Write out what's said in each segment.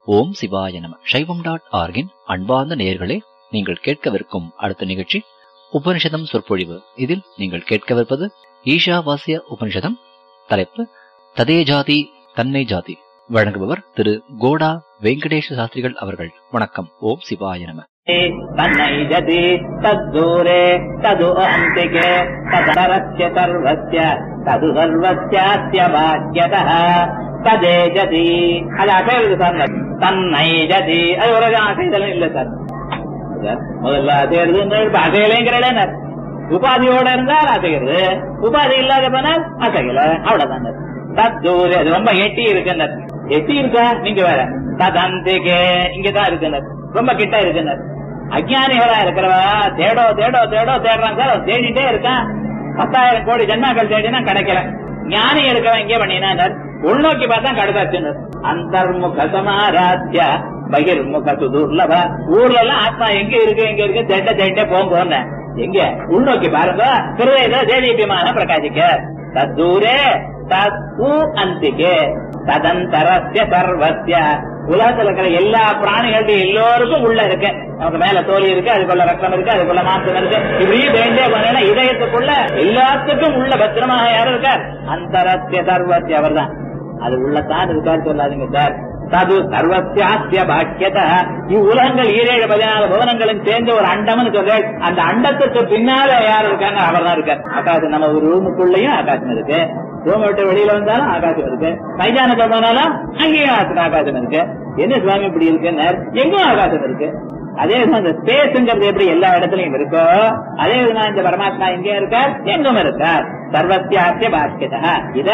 ஓம் சிவாய நம சைவம் டாட் ஆர்கின் அன்பார்ந்த நேயர்களே நீங்கள் கேட்கவிருக்கும் அடுத்த நிகழ்ச்சி உபனிஷதம் சொற்பொழிவு இதில் நீங்கள் கேட்கவிருப்பது ஈஷாவாசிய உபனிஷதம் தலைப்பு ததே ஜாதி தன்னை ஜாதி வழங்குபவர் திரு கோடா வெங்கடேஷ சாஸ்திரிகள் அவர்கள் வணக்கம் ஓம் சிவாய நம तन्नैजति तद्दूरे तदु अन्तिके तदरस्य सर्वस्य तदु सर्वस्यास्य बाह्यतः ததேஜதி அது அசைவது சார் தன்னைஜதி அது ஒரு அசைதலும் இல்ல சார் சார், முதல்ல அசைறது இப்ப அசையலைங்கிறேன் உபாதியோட இருந்தால் அசைகிறது உபாதி இல்லாத போனால் அசையல அவ்வளவுதான் தத்தூர் அது ரொம்ப எட்டி இருக்குனர் எட்டி இருக்கா நீங்க வேற ததந்திகே இங்கதான் இருக்குனர் ரொம்ப கிட்ட இருக்குனர் அஜ்ஞானிகளா இருக்கிறவா தேடோ தேடோ தேடோ தேடுறான் சார் அவன் தேடிட்டே இருக்கான் பத்தாயிரம் கோடி ஜன்மாக்கள் தேடினா கிடைக்கல ஞானி இருக்கவன் இங்கே பண்ணினார் உள்நோக்கி பார்த்தா கிடைச்சாச்சுன்னு அந்தர்முக சமாராத்ய பகிர்முக சுதுர்லப ஊர்ல எல்லாம் ஆத்மா எங்க இருக்கு எங்க இருக்கு தேட்ட தேட்டே போங்க எங்க உள்நோக்கி பாருங்க ஹிருதய தேதீபியமான பிரகாசிக்க தத்தூரே தூ அந்திகே ததந்தரஸ்ய சர்வஸ்ய உலகத்துல இருக்கிற எல்லா பிராணிகளுடைய எல்லோருக்கும் உள்ள இருக்கு நமக்கு மேல தோலி இருக்கு அதுக்குள்ள ரத்தம் இருக்கு அதுக்குள்ள மாംസം இருக்கு இப்படி வேண்டே பண்ணா இதயத்துக்குள்ள எல்லாத்துக்கும் உள்ள பத்திரமாக யாரும் இருக்கார் அந்தரஸ்ய சர்வஸ்ய அவர்தான் அது உள்ளத்தான் இருக்காரு சொல்லாதீங்க சார் தது சர்வசியாசிய பாக்கியத இவ்வுலகங்கள் ஈரேழு பதினாலு புவனங்களும் சேர்ந்து ஒரு அண்டம்னு சொல்றேன் அந்த அண்டத்துக்கு பின்னால யார் இருக்காங்க அவர் தான் இருக்கார் ஆகாசம் நம்ம ஒரு ரூமுக்குள்ளயும் ஆகாசம் இருக்கு ரூம் விட்டு வெளியில வந்தாலும் ஆகாசம் இருக்கு மைதானத்தை போனாலும் அங்கேயும் ஆகாசம் இருக்கு என்ன சுவாமி இப்படி இருக்குன்னு எங்கும் ஆகாசம் இருக்கு அதே விதமா இந்த ஸ்பேஸ்ங்கிறது எப்படி எல்லா இடத்துலயும் இருக்கோ அதே விதமா இந்த பரமாத்மா எங்கே இருக்கார் எங்கும் இருக்கார் சர்வசியாசிய பாஷ்யதா இத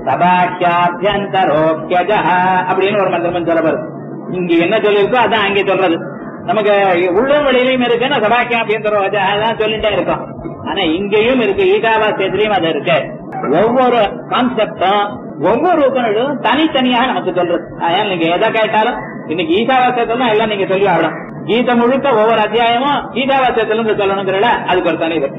சபாக்கியாபியந்தரோக்கியஜ அப்படின்னு ஒரு மந்திரம் சொல்லப்படுது இங்க என்ன சொல்லிருக்கோ அதான் அங்கே சொல்றது நமக்கு உள்ளும் வெளியிலையும் இருக்குன்னா சபாக்கியாபியந்தரோ அதான் சொல்லிட்டே இருக்கோம் ஆனா இங்கேயும் இருக்கு ஈகாவாசியத்திலையும் அது இருக்கு ஒவ்வொரு கான்செப்டும் ஒவ்வொரு உபநிடும் தனித்தனியாக நமக்கு சொல்றது அதனால நீங்க எதை கேட்டாலும் இன்னைக்கு ஈசாவாசியத்துல தான் எல்லாம் நீங்க சொல்லி ஆகணும் கீதை முழுக்க ஒவ்வொரு அத்தியாயமும் கீதாவாசியத்துல இருந்து சொல்லணுங்கிறல அதுக்கு ஒரு தனி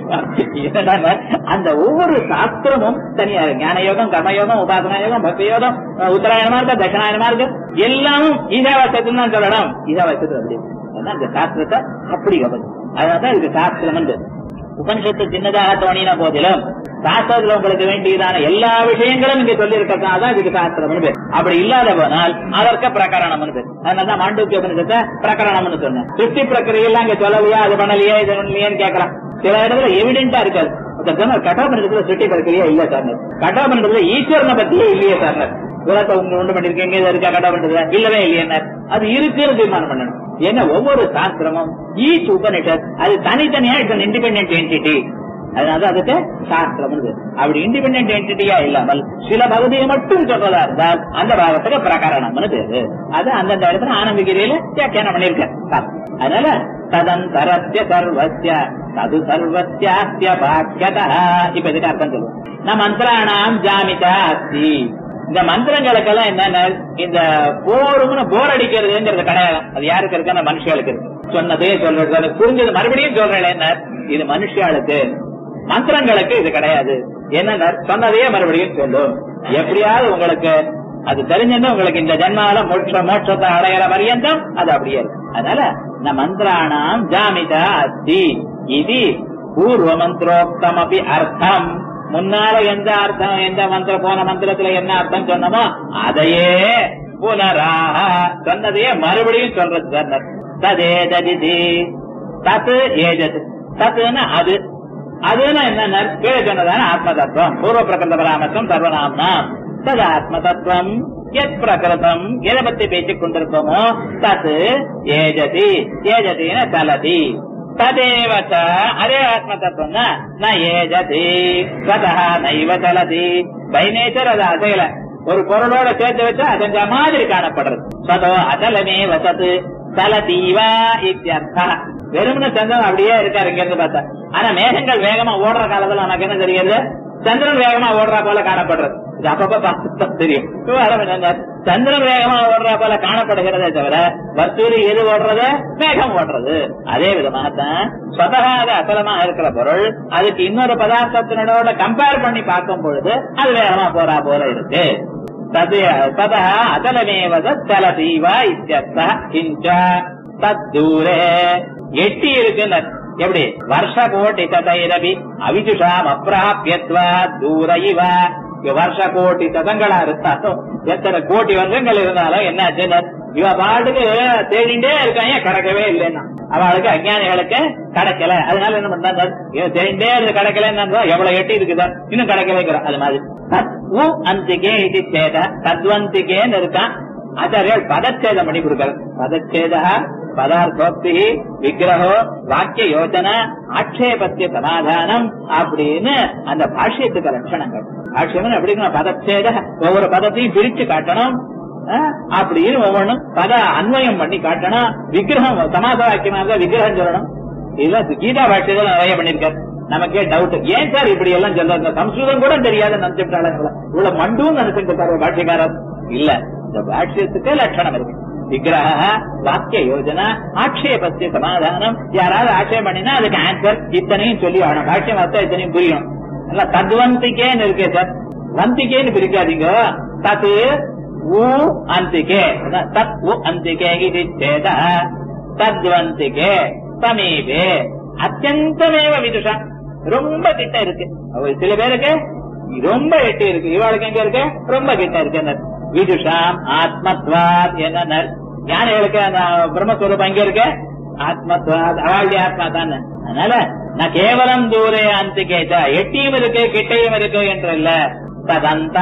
என்னடா அந்த ஒவ்வொரு சாஸ்திரமும் தனியா இருக்கு ஞான யோகம் கர்மயோகம் உபாசனா யோகம் பக்தி யோகம் உத்தராயணமா இருக்க தட்சிணாயணமா இருக்கு எல்லாமும் ஈசாவாசியத்துல தான் சொல்லணும் ஈசாவாசியத்துல அப்படி அதான் இந்த சாஸ்திரத்தை அப்படி கவனம் அதனாலதான் இதுக்கு சாஸ்திரம் உபனிஷத்து சின்னதாக தோணின போதிலும் சாஸ்திரத்துல உங்களுக்கு வேண்டியதான எல்லா விஷயங்களும் இங்க சொல்லி இருக்கிறதுனாலதான் இதுக்கு சாஸ்திரம் பேர் அப்படி இல்லாத போனால் அதற்கு பிரகரணம் பேர் அதனாலதான் மாண்டூக்கிய உபனிஷத்தை பிரகரணம்னு சொன்னேன் சிருஷ்டி பிரக்கிரியெல்லாம் இங்க சொல்லலையா அது பண்ணலையா இது பண்ணலையான்னு கேட்கலாம் சில இடத்துல எவிடென்டா இருக்காது கட்டாபனிடத்துல சிருஷ்டி பிரக்கிரியா இல்ல சார் கட்டாபனிடத்துல ஈஸ்வரனை பத்தியே இல்லையே சார் உலகத்தை உங்க உண்டு பண்ணிருக்கீங்க இது இருக்கா கட்டாபனிடத்துல இல்லவே இல்லையா அது இருக்குன்னு தீர்மானம் பண்ணணும் ஏன்னா ஒவ்வொரு சாஸ்திரமும் ஈச் உபனிஷத் அது தனித்தனியா இட்ஸ் இண்டிபெண்டன்ட் என்டிட்டி அதனால அதுக்கு சாஸ்திரம் அப்படி இண்டிபெண்டன்ட் என்டிட்டியா இல்லாமல் சில பகுதியை மட்டும் சொல்றதா இருந்தால் அந்த பாகத்துக்கு பிரகரணம்னு பேரு அது அந்தந்த இடத்துல ஆனந்திகிரியில வியாக்கியானம் பண்ணிருக்க அதனால ததந்தரஸ்ய சர்வஸ்ய தது சர்வஸ்யாஸ்ய பாக்கியதா இப்ப இதுக்கு அர்த்தம் சொல்லுவோம் ந மந்திராணாம் ஜாமிதா அஸ்தி இந்த மந்திரங்களுக்கெல்லாம் என்னன்னா இந்த போரும்னு போர் அடிக்கிறதுங்கிறது கிடையாது அது யாருக்கு இருக்கு அந்த மனுஷாளுக்கு இருக்கு சொன்னதே சொல்றது புரிஞ்சது மறுபடியும் சொல்றேன் என்ன இது மனுஷாளுக்கு மந்திரங்களுக்கு இது கிடையாது என்ன சொன்னதையே மறுபடியும் சொல்லும் எப்படியாவது உங்களுக்கு அது தெரிஞ்சுன்னா உங்களுக்கு இந்த ஜென்மால மோட்ச மோட்சத்தை அடையிற பரியந்தம் அது அப்படியே இருக்கு அதனால இந்த மந்திராணாம் ஜாமிதா அஸ்தி இது பூர்வ மந்திரோக்தம் அப்படி அர்த்தம் முன்னால எந்த அர்த்தம் எந்த மந்திர போன மந்திரத்துல என்ன அர்த்தம் சொன்னமோ அதையே புனராக சொன்னதையே மறுபடியும் சொல்றது சார் ததேததி தத்து ஏஜது தத்துன்னு அது அதுன்னு என்ன கீழே சொன்னதான ஆத்ம தத்துவம் பூர்வ பிரகிருத பராமர்சம் சர்வநாமம் தது ஆத்ம தத்துவம் எத் பிரகிருதம் எதை பத்தி பேசிக் கொண்டிருக்கோமோ தத்து ஏஜதி ஏஜதின சலதி ததேவச்ச அதே ஆத்ம தத்துவம் ந ஏஜதி சதா நைவ சலதி பை நேச்சர் அது அசையல ஒரு பொருளோட சேர்த்து வச்சா அசைஞ்ச மாதிரி காணப்படுறது சதோ அசலமே வசத்து சலதீவா இத்தியர்த்தா வெறுமன சந்திரன் அப்படியே இருக்காரு இங்க இருந்து பார்த்தா ஆனா மேகங்கள் வேகமா ஓடுற காலத்துல நமக்கு என்ன தெரியுது சந்திரன் வேகமா ஓடுறா போல காணப்படுறது இது அப்பப்ப பார்த்தா தெரியும் விவகாரம் என்னங்க சந்திரன் வேகமா ஓடுறா போல காணப்படுகிறதே தவிர வஸ்தூரி எது ஓடுறது மேகம் ஓடுறது அதே விதமாகத்தான் சொதகாத அசலமாக இருக்கிற பொருள் அதுக்கு இன்னொரு பதார்த்தத்தினோட கம்பேர் பண்ணி பார்க்கும் பொழுது அது வேகமா போறா போல இருக்கு தது ததः அச்சலமேவ சலதீவ இत्यர்த்தः கிஞ்ச தத்தூரே எட்டி இருக்குன்னு எப்படி வருஷ கோட்டி ததைரபி அவிதுஷாம் அப்பிராபியத்வா தூர இவ இவ வருஷ கோட்டி சதங்களா இருந்தாலும் எத்தனை கோட்டி வருஷங்கள் இருந்தாலும் என்னாச்சுன்னு இவ பாட்டுக்கு தேடிண்டே இருக்காங்க கிடைக்கவே இல்லைன்னா அவளுக்கு அஞ்ஞானிகளுக்கு கிடைக்கல அதனால என்ன பண்றாங்க இவன் தேடிண்டே இருந்து கிடைக்கலன்னு எவ்வளவு எட்டி இருக்குதா இன்னும் கிடைக்கலைங்கிறான் அது மாதிரி தத் உ அந்திகே இது சேத தத்வந்திகேன்னு இருக்கான் ஆச்சாரியால் பதச்சேதம் பண்ணி கொடுக்கிறார் பதச்சேத பதார்த்தோக்தி விக்கிரகோ வாக்கிய யோசனை ஆட்சேபத்திய சமாதானம் அப்படின்னு அந்த பாஷ்யத்துக்கு லட்சணங்கள் பாஷ்யம் எப்படி இருக்கணும்? பதச்சேத ஒவ்வொரு பதத்தையும் பிரிச்சு காட்டணும் அஹ், அப்படின்னு ஒவ்வொன்றும் பத அன்வயம் பண்ணி காட்டணும் விக்கிரகம் சமாத வாக்கியமா இருந்தா விக்கிரகம் சொல்லணும் இதெல்லாம் கீதா பாஷ்யத்தில் நிறைய பண்ணிருக்காரு நமக்கே டவுட் ஏன் சார் இப்படி எல்லாம் சொல்றாங்க சம்ஸ்கிருதம் கூட தெரியாத நினைச்சுட்டாளங்களா இவ்வளவு மண்டும் நினைச்சுட்டு பாஷ்யக்காரர் இல்ல இந்த பாஷ்யத்துக்கு லட்சணம் இருக்கு விக்கிரக வாக்கிய யோஜனா ஆட்சேபத்திய சமாதானம் யாராவது ஆட்சேபம் பண்ணினா அதுக்கு ஆன்சர் இத்தனையும் சொல்லி ஆகணும் பாஷ்யம் வார்த்தை இத்தனையும் புரியணும் இல்ல தத்வந்திகேன்னு இருக்கே சார் வந்திகேன்னு பிரிக்காதீங்க தத்து ஊ அந்திகே தத் உ அந்திகே இது சேத தத்வந்திகே சமீபே அத்தியந்தமேவ விதுஷா ரொம்ப கிட்ட இருக்கு அவ- சில பேருக்கு ரொம்ப எட்டி இருக்கு இவாளுக்கு எங்க இருக்கு ரொம்ப கிட்ட இருக்கு விதுஷாம் ஆத்மத்வாத் என்ன ஞானிகளுக்கு அந்த பிரம்மஸ்வரூபம் எங்க இருக்கு ஆத்மத்வாத் அவளுடைய ஆத்மா தானே அதனால நான் கேவலம் தூரே அந்திகேச்ச எட்டியும் இருக்கு கிட்டையும் இருக்கு என்று இல்ல ததந்த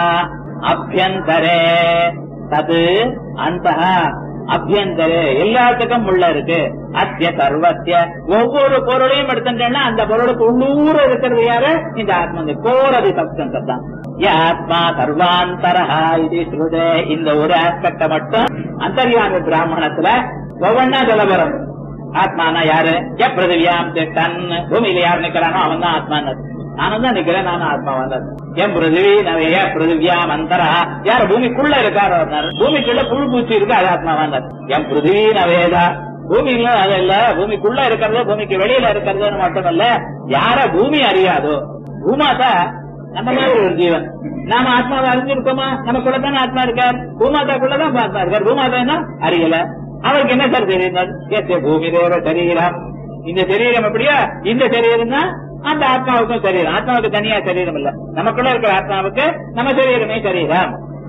அபியந்தரே தது அந்த அபியந்தரே எல்லாத்துக்கும் உள்ள இருக்கு அத்திய சர்வத்திய ஒவ்வொரு பொருளையும் எடுத்துட்டேன்னா அந்த பொருளுக்கு உள்ளூர இருக்கிறது யாரு இந்த ஆத்மா இந்த கோரதி சப்தம் தான் ய ஆத்மா சர்வாந்தரஹா இது ஸ்ருதே இந்த ஒரு ஆஸ்பெக்ட மட்டும் அந்தர்யாமி பிராமணத்துல ஒவ்வொன்னா சொல்ல வரும் ஆத்மானா யாரு எ பிருதிவியாம் டன் பூமியில யார் நிக்கிறானோ அவன் தான் ஆத்மான்னு நானும் தான் நிக்கிறேன் நானும் ஆத்மா வந்தது என் பிருதிவி நவைய பிருதிவியாம் அந்தரா யார் பூமிக்குள்ள இருக்காரோ அவர்னாரு. பூமிக்குள்ள புழு பூச்சி இருக்கு அது ஆத்மா வந்தது என் பிருதிவி நவேதா பூமியில அது இல்ல பூமிக்குள்ள இருக்கிறது பூமிக்கு வெளியில இருக்கிறதுன்னு மட்டுமல்ல யார பூமி அறியாதோ பூமாதா நம்ம மாதிரி ஒரு ஜீவன் நாம ஆத்மாவை அறிஞ்சிருக்கோமா நமக்குள்ளதானே ஆத்மா இருக்கார் பூமாதாக்குள்ளதான் ஆத்மா இருக்கார் பூமாதா என்ன அறியல அவருக்கு என்ன சார் தெரியும் ஏச்சே பூமி தேவ சரீரம் இந்த சரீரம் எப்படியா இந்த சரீரம் தான் அந்த ஆத்மாவுக்கும் சரீரம் ஆத்மாவுக்கு தனியா சரீரம் இல்ல நமக்குள்ள இருக்கிற ஆத்மாவுக்கு நம்ம சரீரமே சரீரம்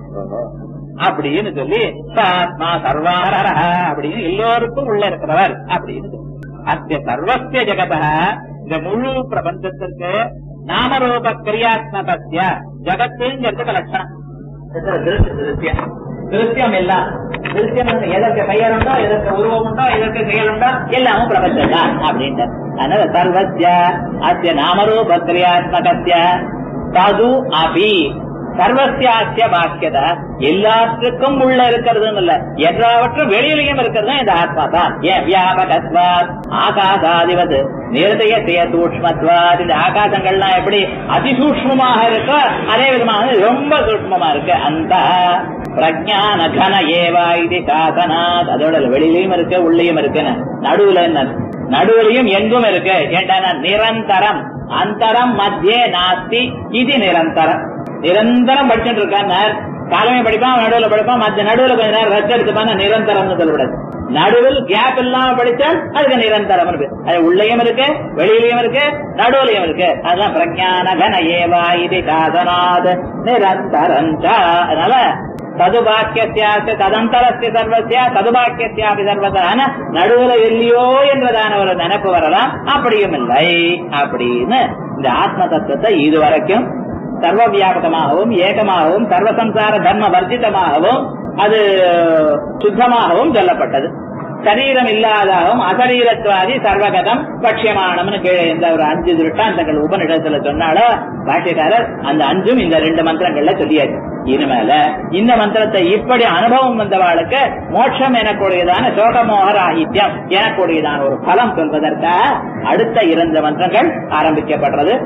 அப்படின்னு சொல்லி ச ஆத்மா சர்வாரர அப்படின்னு எல்லோருக்கும் உள்ள இருக்கிறவர் அப்படின்னு சொல்லி. அத்திய சர்வஸ்ய ஜெகத இந்த முழு பிரபஞ்சத்திற்கு நாமரூப கிரியாத்மகத்திய ஜகத்துங்கிறதுக்கு லட்சணம் திருஷ்யம் திருஷ்யம் எல்லாம் திருஷ்யம் வந்து எதற்கு பெயர் உண்டோ எதற்கு உருவம் உண்டோ எதற்கு செயல் உண்டோ எல்லாமும் பிரபஞ்சம் தான் அப்படின்ட்டு அதனால சர்வஸ்ய அத்திய நாமரூப கிரியாத்மகத்திய தது அபி சர்வசியாசிய பாக்கியத எல்லாத்துக்கும் உள்ள இருக்கிறதுன்னு இல்ல எல்லாவற்றும் வெளியிலையும் இருக்கிறது தான் இந்த ஆத்மா தான் ஏன் வியாபகத்வாத் ஆகாசாதிவது நிர்தயத்தைய சூக்மத்வாத் இந்த ஆகாசங்கள்லாம் எப்படி அதிசூக்மமாக இருக்கோ அதே விதமாக ரொம்ப சூக்மமா இருக்கு அந்த பிரஜான கன ஏவா இது சாசனாத் அதோட வெளியிலையும் இருக்கு உள்ளேயும் இருக்குன்னு நடுவுல என்ன நடுவுலையும் எங்கும் இருக்கு ஏன்டா நிரந்தரம் அந்தரம் மத்தியே நாஸ்தி இது நிரந்தரம் நிரந்தரம் படிச்சுட்டு இருக்கான் காலமே படிப்பான் நடுவுல படிப்பான் மத்த நடுவுல கொஞ்ச நேரம் ரெஸ்ட் எடுத்துப்பான் நிரந்தரம்னு சொல்லக்கூடாது நடுவில் கேப் இல்லாம படிச்சால் அதுக்கு நிரந்தரம் இருக்கு அது உள்ளேயும் இருக்கு வெளியிலயும் இருக்கு நடுவுலயும் இருக்கு அதுதான் பிரஜான கன ஏவா இது சாதனாத் நிரந்தரம் ச. அதனால ததுபாக்கியத்தியாச ததந்தரஸ்ய சர்வசிய ததுபாக்கியத்தியாபி சர்வதான நடுவுல இல்லையோ என்றதான ஒரு நினைப்பு வரலாம் அப்படியும் இல்லை அப்படின்னு இந்த ஆத்ம தத்துவத்தை இதுவரைக்கும் சர்வ வியாபகமாகவும் ஏகமாகவும் சர்வசம்சார தர்ம வர்ஜிதமாகவும் அது சுத்தமாகவும் சொல்லப்பட்டது சரீரம் இல்லாதாகவும் அசரீரத்வாதி சர்வகதம் பட்சியமானம்னு கீழே இந்த ஒரு அஞ்சு திருட்டாந்தங்கள் உபநிடத்துல சொன்னால பாஷ்யக்காரர் அந்த அஞ்சும் இந்த ரெண்டு மந்திரங்கள்ல சொல்லியாச்சு இனிமேல இந்த மந்திரத்தை இப்படி அனுபவம் வந்தவாளுக்கு மோட்சம் எனக்கூடியதான சோகமோகராகித்யம் எனக்கூடியதான ஒரு பலம் சொல்வதற்காக அடுத்த இரண்டு மந்திரங்கள் ஆரம்பிக்கப்படுறது